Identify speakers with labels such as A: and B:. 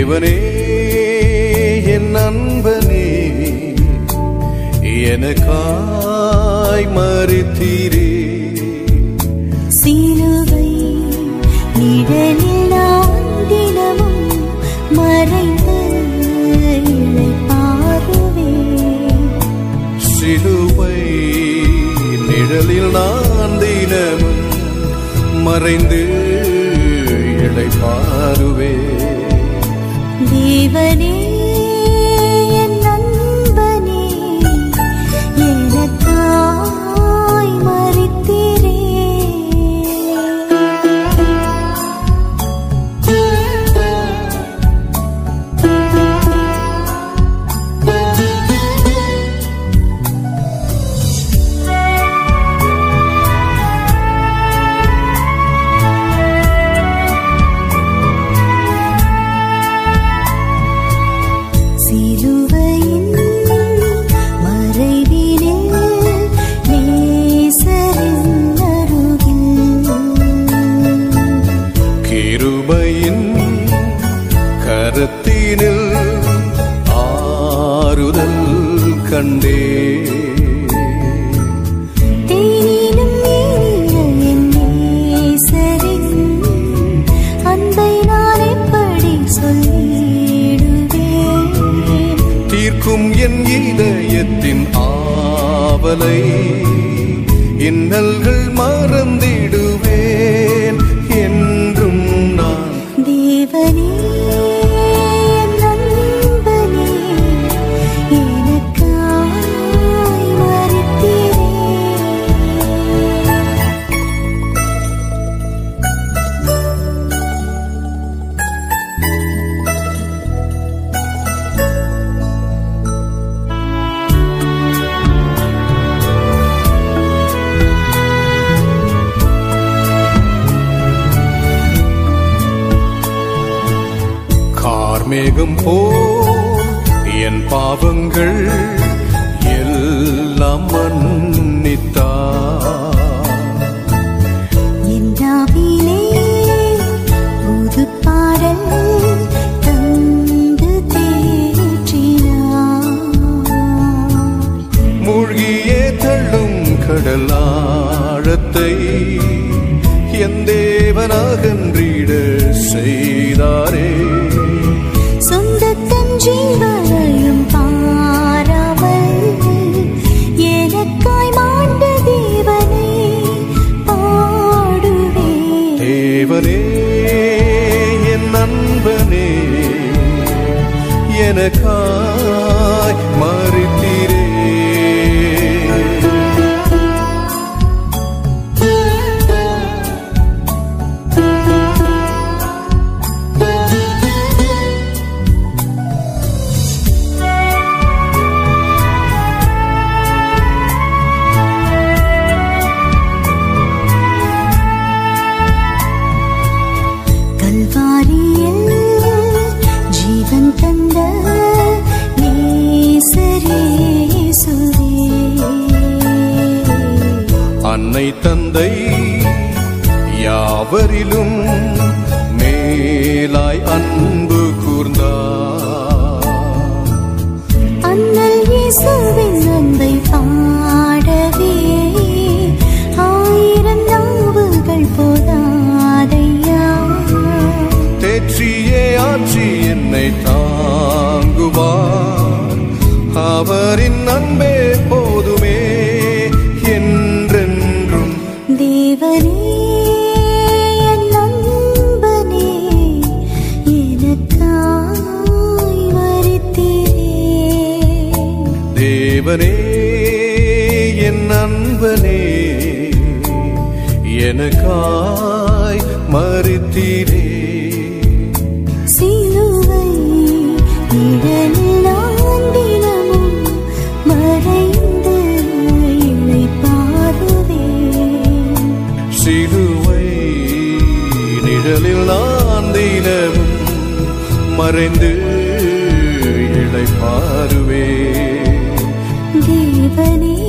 A: தேவனே என் அன்பனே எனக்காய் மறித்தீரே
B: சிலுவை நிழலில் நான் தினமும் மறைந்து இளைப்பாறுவேன்.
A: சிலுவை நிழலில் நான் தினமும் மறைந்து இளைப்பாருவே
B: தேவனே என் நண்பனே எனக்காய் மறித்தீரே சிலுவையின் மறைவினில் நேசரின் அருகில்
A: கிருபையின் கரத்தினில் ஆறுதல் கண்டே
B: தேனினும் இனிய என் நேசரின் அன்பை நான் எப்படி சொல்லிடுவேன்
A: தீர்க்கும் என் இதயத்தின் ஆவலை இன்னல்கள் மறந்திடுவேன் என்றும் நான்
B: தேவனே என் நண்பனே எனக்காய் மறித்தீரே
A: கார்மேகம் போ என் பாவங்கள் எல்லாம் மன்னித்தார்
B: என்னாவிலே புது பாடல் தந்து தேற்றினார்
A: மூழ்கியே தள்ளும் கடலாழத்தை என் தேவனாகன்றிட செய்தாரே
B: சொந்த தன் ஜீவனையும் பாராமல் எனக்காய் மாண்ட தேவனை பாடுவேன்
A: தேவனே என் நண்பனே எனக்காய் மறித்தீரே
B: கல்வாரியில் ஜீவன் தந்த நேசரேசுவே
A: அன்னை தந்தை யாவரிலும் மேலாய் அன்பு கூர்ந்தார்
B: அண்ணல் இயேசுவின் அன்பை பாடவே ஆயிரம் நாவுகள் போதாதையா
A: தேற்றியே ஆற்றி என்னை தாங்குவார் அவரின் அன்பே போதுமே என்றென்றும்
B: தேவனே என் நண்பனே எனக்காய் மறித்தீரே
A: தேவனே என் அன்பனே எனக்காய் மறித்தீரே
B: சிலுவை நிழலில் நான் தினமும் மறைந்து இளைப்பாறுவேன்.
A: சிலுவை நிழலில் நான் தினமும் மறைந்து இளைப்பாருவே
B: தேவனே